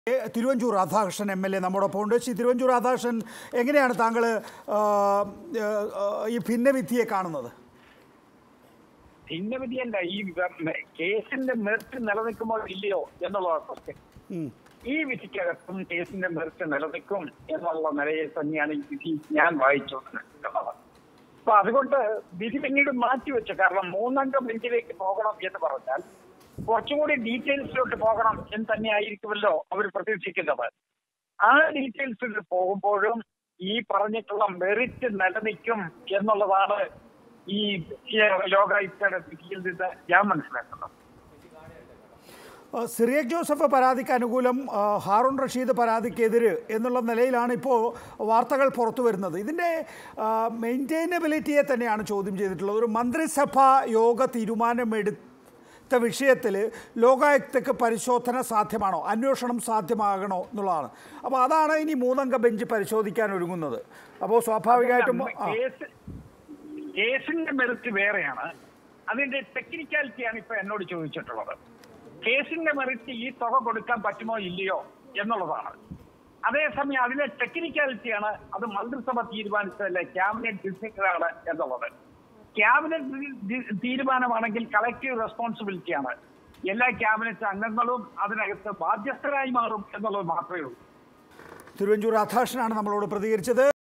A, Thiruvanchoor Radhakrishnan M L A നമ്മോടൊപ്പം ഉണ്ട് ശ്രീ തിരുവഞ്ചൂർ രാധാകൃഷ്ണൻ എങ്ങനെയാണ് താങ്കൾ ആ, ആ, ആ, ഈ ഭിന്നവിധിയെ കാണുന്നത് ഭിന്നവിധിയല്ല ഈ വ- കേസിന്റെ മെറിറ്റ് നിലനിൽക്കുമോ ഇല്ലയോ എന്നുള്ളതാണ് ക്വസ്റ്റ്യൻ ഉം. ഈ വിധിക്കകത്തും കേസിന്റെ മെറിറ്റ് നിലനിൽക്കും എന്നുള്ള നിലയിൽ തന്നെയാണ് ഈ വിധി ഞാൻ വായിച്ചുകൊണ്ടിരിക്കുന്നത് അപ്പൊ അതുകൊണ്ട് വിധി പിന്നീട് മാറ്റിവെച്ചു കാരണം മൂന്നംഗ ബെഞ്ചിലേക്ക് പോകണം എന്ന് പറഞ്ഞാൽ കുറച്ചുകൂടി ഡീറ്റെയിൽസിലോട്ട് പോകണം എന്ന് തന്നെയായിരിക്കുമല്ലോ അവർ പ്രതീക്ഷിക്കുന്നത് ആ ഡീറ്റെയിൽസിൽ പോകുമ്പോഴും ഈ പറഞ്ഞിട്ടുള്ള മെറിറ്റ് നിലനിൽക്കും എന്നുള്ളതാണ് ഈ ലോകായുക്തയുടെ വിധിയിൽ നിന്ന് ഞാൻ മനസ്സിലാക്കുന്നത് ആ, സിറിയക് ജോസഫ് പരാതിക്ക് അനുകൂലം ആ, ഹാറൂൺ റഷീദ് പരാതിക്കെതിര് എന്നുള്ള നിലയിലാണ് ഇപ്പോൾ വാർത്തകൾ പുറത്തു വരുന്നത് ഇതിൻ്റെ മെയിൻറ്റൈനബിലിറ്റിയെ തന്നെയാണ് ചോദ്യം ചെയ്തിട്ടുള്ളത് ഒരു മന്ത്രിസഭാ യോഗ തീരുമാനമെടുത്ത വിഷയത്തിൽ ലോകായുക്തക്ക് പരിശോധന സാധ്യമാണോ അന്വേഷണം സാധ്യമാകണോ എന്നുള്ളതാണ് അപ്പോൾ അതാണ് ഇനി മൂന്നംഗ ബെഞ്ച് പരിശോധിക്കാൻ ഒരുങ്ങുന്നത് അപ്പോൾ സ്വാഭാവികമായിട്ടും ആ, കേസ് കേസിന്റെ മെറിറ്റ് വേറെയാണ് അതിന്റെ ടെക്നിക്കാലിറ്റിയാണ് ഇപ്പൊ എന്നോട് ചോദിച്ചിട്ടുള്ളത് കേസിന്റെ മെറിറ്റ് ഈ തുക കൊടുക്കാൻ പറ്റുമോ ഇല്ലയോ എന്നുള്ളതാണ് അതേസമയം അതിലെ ടെക്നിക്കാലിറ്റിയാണ് അത് മന്ത്രിസഭ തീരുമാനിച്ചതല്ലേ ക്യാബിനറ്റ് ഡിസിഷനാണ് എന്നുള്ളത് ക്യാബിനറ്റ് ഡി- തീരുമാനമാണെങ്കിൽ കളക്റ്റീവ് റെസ്പോൺസിബിലിറ്റിയാണ് എല്ലാ ക്യാബിനറ്റ് അംഗങ്ങളും അതിനകത്ത് ബാധ്യസ്ഥരായി മാറും എന്നുള്ളത് മാത്രമേ ഉള്ളൂ തിരുവഞ്ചൂർ രാധാകൃഷ്ണനാണ് നമ്മളോട് പ്രതികരിച്ചത്